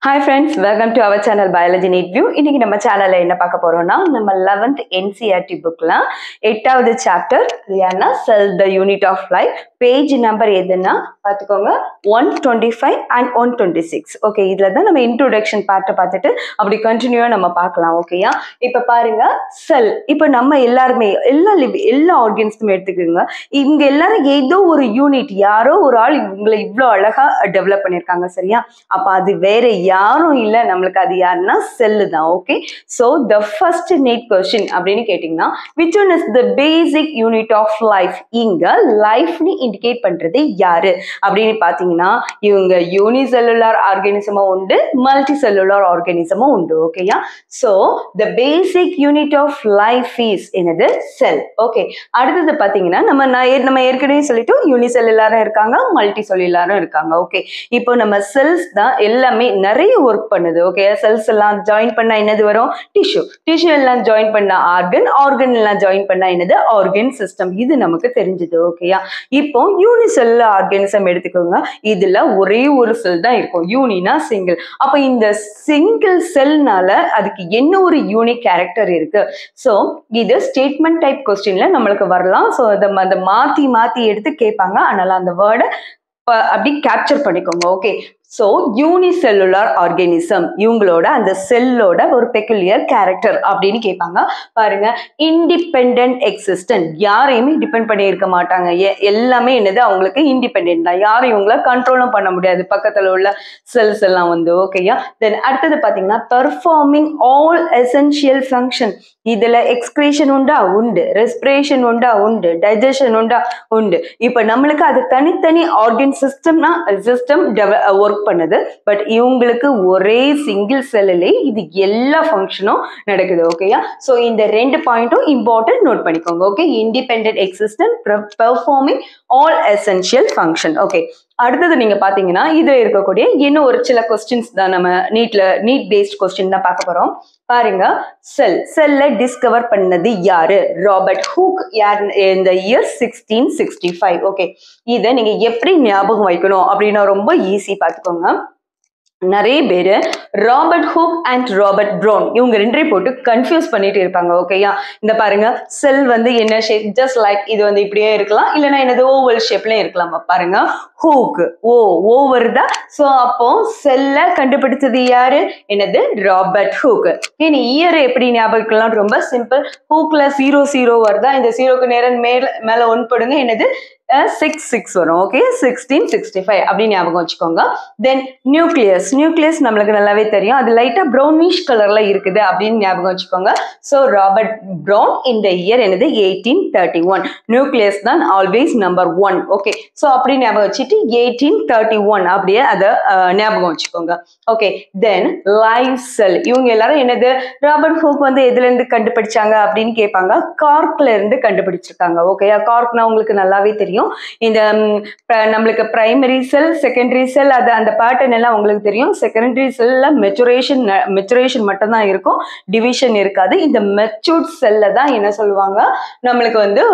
hi friends welcome to our channel biology NEET view இன்னைக்கு நம்ம சேனல்ல என்ன பார்க்க போறோம்னா நம்ம லெவன்த் என்சிஆர்டி புக்ல எட்டாவது சாப்டர் ஏன்னா cell the unit of life page number எதுன்னா பார்த்துக்கோங்க one twenty five and one twenty six okay இதுல தான் நம்ம இன்ட்ரோடக்ஷன் பார்ட்டை பார்த்துட்டு அப்படி கண்டினியூவா நம்ம பார்க்கலாம் ஓகேயா இப்போ பாருங்க செல் இப்போ நம்ம எல்லாருமே எல்லா லிவ் எல்லா ஆர்கன்ஸுமே எடுத்துக்கோங்க இங்க எல்லாரும் ஏதோ ஒரு யூனிட் யாரோ ஒரு ஆள் இவங்களை இவ்வளோ அழகா டெவலப் பண்ணியிருக்காங்க சரியா அப்ப அது வேற யாரும் இல்லை நம்மளுக்கு அது யாருன்னா செல்லு தான் okay so the first NEET question அப்படின்னு கேட்டிங்கன்னா which one is the basic unit of life இங்க லைஃப்னு இண்டிகேட் பண்றது யாரு அப்படின்னு பார்த்தீங்கன்னா இவங்க யூனிசெல்லுலார் ஆர்கானிசமும் உண்டு மல்டி செல்லுலார் ஆர்கானிசமும் உண்டு ஓகேயா so the basic unit of life is என்னது செல் ஓகே அடுத்தது பார்த்தீங்கன்னா நம்ம நான் ஏ- நம்ம ஏற்கனவே சொல்லிட்டோம் யூனிசெல்லுலாரும் இருக்காங்க மல்டி செல்லுலாரும் இருக்காங்க ஓகே இப்போ நம்ம செல்ஸ் தான் எல்லாமே நிறைய ஒர்க் பண்ணுது ஓகே செல்ஸ் எல்லாம் ஜாயின் பண்ணா என்னது வரும் டிஷ்யூ டிஷ்யூ எல்லாம் ஜாயின் பண்ணா ஆர்கன் ஆர்கன் எல்லாம் ஜாயின் பண்ணா என்னது ஆர்கன் சிஸ்டம் இது நமக்கு தெரிஞ்சது ஓகேயா இப்போ யூனிசெல் ஆர்கானிசம் எடுத்துக்கோங்க இதுல ஒரே ஒரு செல் தான் இருக்கும் யூனினா சிங்கிள் அப்ப இந்த சிங்கிள் செல்னால அதுக்கு என்ன ஒரு யூனிக் கேரக்டர் இருக்கு ஸோ இது ஸ்டேட்மெண்ட் டைப் கொஸ்டின்ல நம்மளுக்கு வரலாம் ஸோ அதை அதை மாத்தி மாத்தி எடுத்து கேட்பாங்க அதனால அந்த வேர்டை அப்படி கேப்சர் பண்ணிக்கோங்க ஓகே ஸோ யூனிசெல்லுலார் ஆர்கானிசம் இவங்களோட அந்த செல்லோட ஒரு பெக்குலியர் கேரக்டர் அப்படின்னு கேட்பாங்க பாருங்க இண்டிபெண்ட் எக்ஸிஸ்டன்ட் யாரையுமே டிபெண்ட் பண்ணி இருக்க மாட்டாங்க எ- எல்லாமே என்னது அவங்களுக்கு இண்டிபெண்ட் தான் யாரும் இவங்கள கண்ட்ரோலும் பண்ண முடியாது பக்கத்துல உள்ள செல்ஸ் எல்லாம் வந்து ஓகேயா தென் அடுத்தது பாத்தீங்கன்னா பெர்ஃபார்மிங் ஆல் எசென்ஷியல் ஃபங்க்ஷன் இதுல எக்ஸ்கிரேஷன் உண்டா உண்டு ரெஸ்பிரேஷன் உண்டா உண்டு டைஜஷன் உண்டா உண்டு இப்போ நம்மளுக்கு அது தனித்தனி ஆர்கன் சிஸ்டம்னா சிஸ்டம் ஒர்க் பண்ணுது பட் இவங்களுக்கு ஒரே சிங்கிள் செல்லிலே இது எல்லா ஃபங்க்ஷனும் நடக்குது ஓகேயா ஸோ இந்த ரெண்டு பாயிண்ட்டும் இம்பார்ட்டன்ட் நோட் பண்ணிக்கோங்க okay independent existent performing all essential function okay அடுத்தது நீங்க பாத்தீங்கன்னா இதுல இருக்கக்கூடிய இன்னும் ஒரு சில கொஸ்டின்ஸ் தான் நம்ம நீட்ல நீட் பேஸ்ட் கொஸ்டின் தான் பார்க்க போறோம் பாருங்க செல் செல்ல டிஸ்கவர் பண்ணது யாரு ராபர்ட் ஹூக் யார் இந்த year sixteen sixty five okay இதை நீங்க எப்படி ஞாபகம் வைக்கணும் அப்படின்னா ரொம்ப ஈஸி பார்த்துக்கோங்க நிறைய பேர் Robert Hooke and Robert Brown இவங்க ரெண்டையும் போட்டு கன்ஃபியூஸ் பண்ணிட்டு இருப்பாங்க ஓகேயா இந்த பாருங்க செல் வந்து என்ன ஷேப் ஜஸ்ட் லைக் இது வந்து இப்படியே இருக்கலாம் இல்லைன்னா என்னது ஓவல் ஷேப்லயும் இருக்கலாம் பாருங்க ஹூக் ஓ ஓ வருதா ஸோ அப்போ செல்ல கண்டுபிடிச்சது யாரு என்னது ராபர்ட் ஹூக் இனி இயர் எப்படி ஞாபகம் ரொம்ப சிம்பிள் ஹூக்ல ஜீரோ ஜீரோ வருதா இந்த ஜீரோக்கு நேரம் மேல மேல ஒன் போடுங்க என்னது சிக்ஸ் சிக்ஸ் வரும் ஓகே சிக்ஸ்டீன் சிக்ஸ்டி ஃபைவ் அப்படின்னு ஞாபகம் வச்சுக்கோங்க தென் நியூக்ளியஸ் நியூக்ளியஸ் நம்மளுக்கு நல்லாவே தெரியும் அது லைட்டா ப்ரௌனிஷ் கலர்ல இருக்குது அப்படின்னு ஞாபகம் வச்சுக்கோங்க ஸோ ராபர்ட் ப்ரௌன் இந்த இயர் என்னது எயிட்டீன் தேர்ட்டி ஒன் நியூக்ளியஸ் தான் always number one okay so அப்படி ஞாபகம் வச்சுட்டு எயிட்டீன் தேர்ட்டி ஒன் அப்படியே அதை அஹ், ஞாபகம் வச்சுக்கோங்க ஓகே தென் லைவ் செல் இவங்க எல்லாரும் என்னது ராபர்ட் ஹூக் வந்து எதுல இருந்து கண்டுபிடிச்சாங்க அப்படின்னு கேட்பாங்க கார்க்ல இருந்து கண்டுபிடிச்சிருக்காங்க ஓகேயா கார்க்னா உங்களுக்கு நல்லாவே தெரியும் இந்த ம், ப- நம்மளுக்கு பிரைமரி செல் செகண்டரி செல் அது அந்த பேட்டர்ன் எல்லாம் உங்களுக்கு தெரியும் செகண்டரி செல்ல மெச்சுரேஷன் மெச்சுரேஷன் மட்டும் தான் இருக்கும் டிவிஷன் இருக்காது இந்த மெச்சூர்ட் செல்ல தான் என்ன சொல்லுவாங்க நம்மளுக்கு வந்து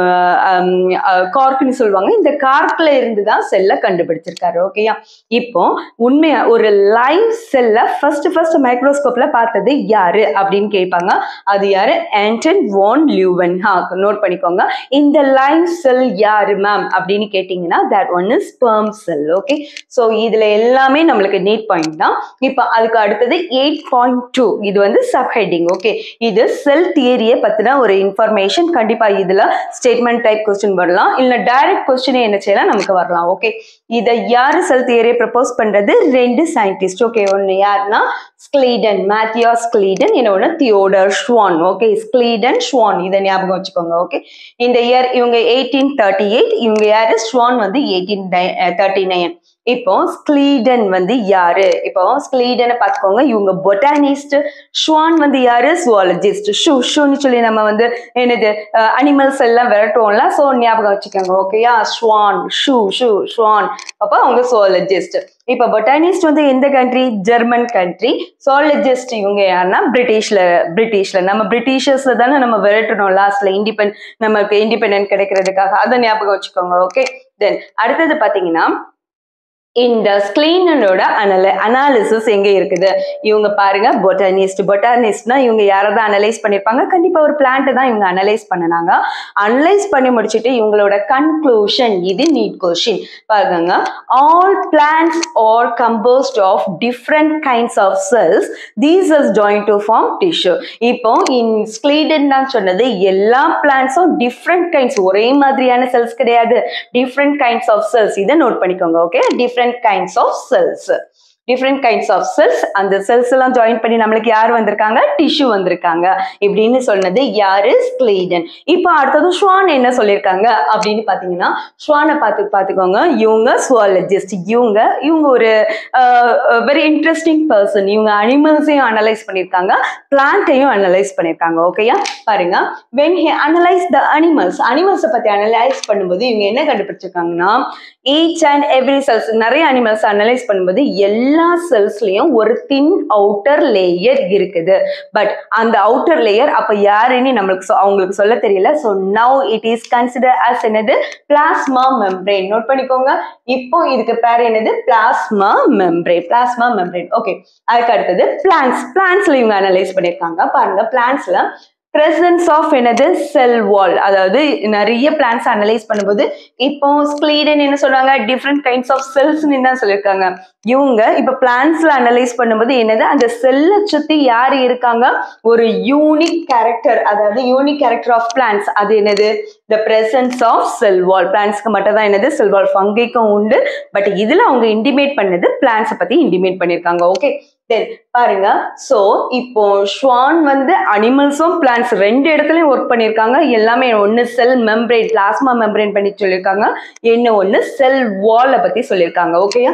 கார்க்னு சொல்லுவாங்க இந்த கார்க்ல இருந்து தான் செல்லை கண்டுபிடிச்சிருக்காரு ஓகேயா இப்போ உண்மையா ஒரு லைவ் செல்ல ஃபர்ஸ்ட் ஃபர்ஸ்ட் மைக்ரோஸ்கோப்ல பார்த்தது யாரு அப்படின்னு கேட்பாங்க அது யாரு Anton van Leeuwenhoek note பண்ணிக்கோங்க இந்த லைவ் செல் யாரு மேம் அப்படின்னு கேட்டிங்கன்னா that one is sperm cell okay so இதுல எல்லாமே நம்மளுக்கு நீட் பாயிண்ட் தான் இப்போ அதுக்கு அடுத்தது எயிட் பாயிண்ட் டூ இது வந்து சப் ஹெட்டிங் ஓகே இது செல் தியரியை பத்தின ஒரு இன்ஃபர்மேஷன் கண்டிப்பா இதுல ஸ்டேட்மெண்ட் டைப் கொஸ்டின் வரலாம் இல்ல டைரக்ட் கொஸ்டினே என்ன செய்யலாம் நமக்கு வரலாம் ஓகே இதை யாரு செல் தியரியை ப்ரப்போஸ் பண்றது ரெண்டு சயின்டிஸ்ட் ஓகே ஒன்னு யாருன்னா ஸ்க்ளீடன் மேத்தியா ஸ்க்ளீடன் இன்னொன்னு தியோடர் ஷ்வான் ஓகே ஸ்க்ளீடன் ஷ்வான் இதை ஞாபகம் வச்சுக்கோங்க ஓகே இந்த இயர் இவங்க எயிட்டீன் தேர்ட்டி எயிட் இவங்க யாரு ஸ்வான் வந்து எயிட்டீன் தேர்ட்டி நைன் இப்போ ஸ்க்ளீடன் வந்து யாரு இப்போ ஸ்க்ளீடனை பார்த்துக்கோங்க இவங்க பொட்டானிஸ்ட் ஷ்வான் வந்து யாரு சுவாலஜிஸ்ட் ஷூ ஷூன்னு சொல்லி நம்ம வந்து என்னது அனிமல்ஸ் எல்லாம் விரட்டுவோம்ல ஸோ ஞாபகம் வச்சுக்கோங்க ஓகேயா ஸ்வான் ஷூ ஷூ ஸ்வான் அப்போ அவங்க சுவாலஜிஸ்ட் இப்போ பொட்டானிஸ்ட் வந்து எந்த கண்ட்ரி ஜெர்மன் கண்ட்ரி சுவாலஜிஸ்ட் இவங்க யாருன்னா பிரிட்டிஷ்ல பிரிட்டிஷ்ல நம்ம பிரிட்டிஷர்ஸ்ல தானே நம்ம விரட்டணும் லாஸ்ட்ல இண்டிபெண்ட் நமக்கு இண்டிபெண்டன்ட் கிடைக்கிறதுக்காக அதை ஞாபகம் வச்சுக்கோங்க ஓகே தென் அடுத்தது பாத்தீங்கன்னா இந்த ஸ்கிளீனனோட அனல அனாலிசிஸ் எங்க இருக்குது இவங்க பாருங்க பொட்டானிஸ்ட் பொட்டானிஸ்ட்னா இவங்க யாராவது அனலைஸ் பண்ணிருப்பாங்க கண்டிப்பா ஒரு பிளான்ட் தான் இவங்க அனலைஸ் பண்ணினாங்க அனலைஸ் பண்ணி முடிச்சுட்டு இவங்களோட கன்க்ளூஷன் இது நீட் கொஸ்டின் பாருங்க all plants are composed of different kinds of cells these is join to form tissue இப்போ இன் ஸ்கிளீடன் தான் சொன்னது எல்லா பிளான்ஸும் டிஃப்ரெண்ட் கைண்ட்ஸ் ஒரே மாதிரியான செல்ஸ் கிடையாது டிஃப்ரெண்ட் கைண்ட்ஸ் ஆஃப் செல்ஸ் இதை நோட் பண்ணிக்கோங்க okay different kinds of cells different kinds of cells அந்த செல்ஸ் எல்லாம் ஜாயின் பண்ணி நம்மளுக்கு யார் வந்திருக்காங்க டிஷ்யூ வந்திருக்காங்க இப்படின்னு சொன்னது யாரு ஸ்க்ளீடன் இப்போ அடுத்தது ஸ்வான் என்ன சொல்லியிருக்காங்க அப்படின்னு பார்த்தீங்கன்னா ஸ்வானை பார்த்து பார்த்துக்கோங்க இவங்க சுவாலஜிஸ்ட் இவங்க இவங்க ஒரு வெரி இன்ட்ரெஸ்டிங் பர்சன் இவங்க அனிமல்ஸையும் அனலைஸ் பண்ணியிருக்காங்க பிளான்ட்டையும் அனலைஸ் பண்ணியிருக்காங்க ஓகேயா பாருங்க when he analyse the animals அனிமல்ஸை பற்றி அனலைஸ் பண்ணும்போது இவங்க என்ன கண்டுபிடிச்சிருக்காங்கன்னா ஈச் அண்ட் எவ்ரி செல்ஸ் நிறைய அனிமல்ஸ் அனலைஸ் பண்ணும்போது எல்லா செல்ஸ்லயும் ஒரு தின் அவுட்டர் லேயர் இருக்குது பட் அந்த அவுட்டர் லேயர் அப்ப யாருன்னு நம்மளுக்கு சொ- அவங்களுக்கு சொல்ல தெரியல so now it is consider as என்னது பிளாஸ்மா மெம்ப்ரெயின் நோட் பண்ணிக்கோங்க இப்போ இதுக்கு பேர் என்னது plasma membrane plasma membrane okay அதுக்கு அடுத்தது பிளான்ஸ் பிளான்ஸ்ல இவங்க அனலைஸ் பண்ணியிருக்காங்க பாருங்க பிளான்ஸ்ல presence ஆஃப் என்னது செல் வால் அதாவது நிறைய பிளான்ஸ் அனலைஸ் பண்ணும்போது இப்போ ஸ்க்ளீடன் என்ன சொல்றாங்க டிஃப்ரெண்ட் கைண்ட்ஸ் ஆஃப் செல்ஸ்னு தான் சொல்லியிருக்காங்க இவங்க இப்போ பிளான்ஸ்ல அனலைஸ் பண்ணும்போது என்னது அந்த செல்லை சுத்தி யார் இருக்காங்க ஒரு யூனிக் கேரக்டர் அதாவது யூனிக் கேரக்டர் ஆஃப் பிளான்ஸ் அது என்னது த presence ஆஃப் செல் வால் பிளான்ஸ்க்கு மட்டும் தான் என்னது செல் வால் ஃபங்கைக்கும் உண்டு பட் இதுல அவங்க இன்டிமேட் பண்ணது பிளான்ஸை பத்தி இன்டிமேட் பண்ணியிருக்காங்க ஓகே தென் பாருங்க சோ இப்போ ஸ்வான் வந்து அனிமல்ஸும் பிளான்ஸ் ரெண்டு இடத்துலயும் ஒர்க் பண்ணியிருக்காங்க எல்லாமே ஒன்னு செல் மெம்பரேன் பிளாஸ்மா மெம்பரேன் பண்ணி சொல்லியிருக்காங்க என்ன ஒன்னு செல் வாலை பத்தி சொல்லியிருக்காங்க ஓகேயா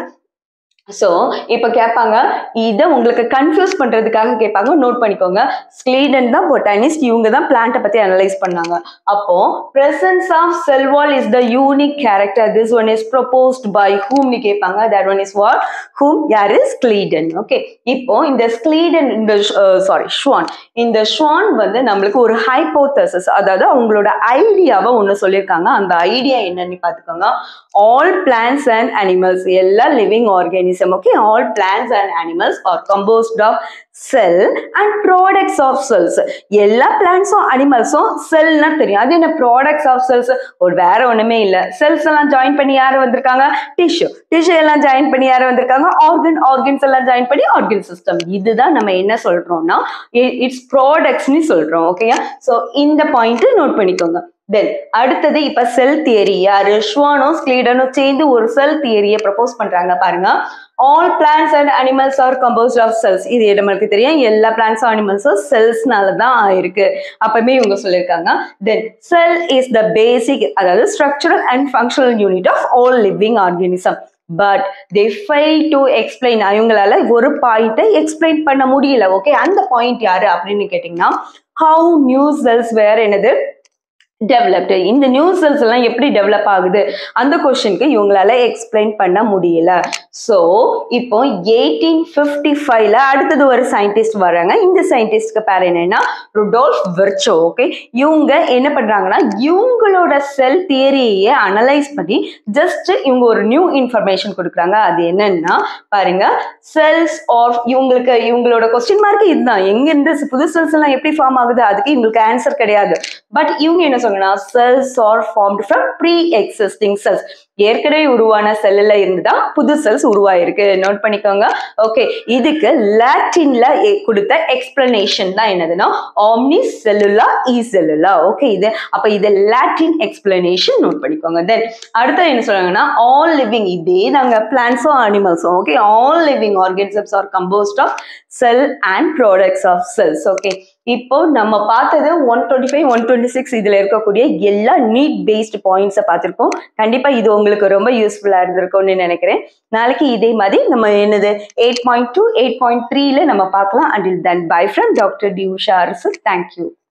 ஸோ இப்போ கேட்பாங்க இதை உங்களுக்கு கன்ஃபியூஸ் பண்ணுறதுக்காக கேட்பாங்க நோட் பண்ணிக்கோங்க ஸ்க்ளீடன் தான் பொட்டானிஸ்ட் இவங்க தான் பிளான்ட்டை பற்றி அனலைஸ் பண்ணாங்க அப்போ presence of cell wall is the unique character this one is proposed by ஹூம்னு கேட்பாங்க that one is what whom யார் இஸ் ஸ்க்ளீடன் ஓகே இப்போ இந்த ஸ்க்ளீடன் இந்த சாரி ஷ்வான் இந்த ஷ்வான் வந்து நம்மளுக்கு ஒரு ஹைப்போதசிஸ் அதாவது அவங்களோட ஐடியாவை ஒன்று சொல்லியிருக்காங்க அந்த ஐடியா என்னன்னு பார்த்துக்கோங்க ஆல் பிளான்ஸ் அண்ட் அனிமல்ஸ் எல்லா living organism okay all plants and animals are composed of cell and products of cells எல்லா பிளான்ஸும் அனிமல்ஸும் செல்னா தெரியும் அது என்ன ப்ராடக்ட்ஸ் ஆஃப் செல்ஸ் ஒரு வேற ஒண்ணுமே இல்லை செல்ஸ் எல்லாம் ஜாயின் பண்ணி யார் வந்திருக்காங்க டிஷ்யூ டிஷ்யூ எல்லாம் ஜாயின் பண்ணி யார் வந்திருக்காங்க ஆர்கன் ஆர்கன்ஸ் எல்லாம் ஜாயின் பண்ணி ஆர்கன் சிஸ்டம் இதுதான் நம்ம என்ன சொல்றோம்னா இட்ஸ் ப்ராடக்ட்ஸ்னு சொல்றோம் ஓகேயா ஸோ இந்த பாயிண்ட் நோட் பண்ணிக்கோங்க தென் அடுத்தது இப்ப செல் தியரி யாரு ஷ்வானோ ஸ்க்ளீடனும் சேர்ந்து ஒரு செல் தியரியை ப்ரப்போஸ் பண்றாங்க பாருங்க all plants and animals are composed of cells இது நம்மளுக்கு தெரியும் எல்லா பிளான்ஸும் அனிமல்ஸும் செல்ஸ்னால தான் ஆயிருக்கு அப்பவுமே இவங்க சொல்லியிருக்காங்க தென் செல் இஸ் த பேசிக் அதாவது structural and functional unit of all living organism but they fail to explain இவங்களால ஒரு பாயிண்ட்டை எக்ஸ்பிளைன் பண்ண முடியல ஓகே அந்த பாயிண்ட் யாரு அப்படின்னு கேட்டிங்கன்னா ஹவு நியூ செல்ஸ் வேற என்னது டெவலப்டு இந்த நியூ செல்ஸ் எல்லாம் எப்படி டெவலப் ஆகுது அந்த கொஸ்டினுக்கு இவங்களால எக்ஸ்பிளைன் பண்ண முடியல ஸோ இப்போ எயிட்டீன் ஃபிஃப்டி ஃபைவ்ல அடுத்தது ஒரு சயின்டிஸ்ட் வராங்க இந்த சயின்டிஸ்ட்க்கு பேர் என்னன்னா ருடோல்ஃப் விர்ச்சோ ஓகே இவங்க என்ன பண்றாங்கன்னா இவங்களோட செல் தியரியை அனலைஸ் பண்ணி ஜஸ்ட் இவங்க ஒரு நியூ இன்ஃபர்மேஷன் கொடுக்குறாங்க அது என்னன்னா பாருங்க செல்ஸ் ஆர் இவங்களுக்கு இவங்களோட கொஸ்டின் மார்க் இதுதான் எங்க இருந்து புது செல்ஸ் எல்லாம் எப்படி ஃபார்ம் ஆகுது அதுக்கு இவங்களுக்கு ஆன்சர் கிடையாது பட் இவங்க என்ன சொல்றாங்கன்னா cells are formed from pre existing cells ஏற்கனவே உருவான செல்லுல இருந்து தான் புது செல்ஸ் உருவாயிருக்கு நோட் பண்ணிக்கோங்க ஓகே இதுக்கு லாட்டின்ல கொடுத்த எக்ஸ்பிளனேஷன் தான் என்னதுன்னா ஆம்னி செல்லுலா இ செல்லுலா ஓகே இது அப்ப இது லாட்டின் எக்ஸ்பிளனேஷன் நோட் பண்ணிக்கோங்க தென் அடுத்து என்ன சொல்றாங்கன்னா ஆல் லிவிங் இதே நாங்க பிளான்ஸும் அனிமல்ஸும் okay all living organisms are composed of cell and products of cells okay இப்போ நம்ம பார்த்தது one twenty five one twenty six இதுல இருக்கக்கூடிய எல்லா நீட் பேஸ்டு பாயிண்ட்ஸை பார்த்துருக்கோம் கண்டிப்பா இது உங்களுக்கு ரொம்ப யூஸ்ஃபுல்லா இருந்திருக்கும்னு நினைக்கிறேன் நாளைக்கு இதே மாதிரி நம்ம என்னது eight point two eight point த்ரீல நம்ம பார்க்கலாம் until then bye from doctor D Usha Arasu thank you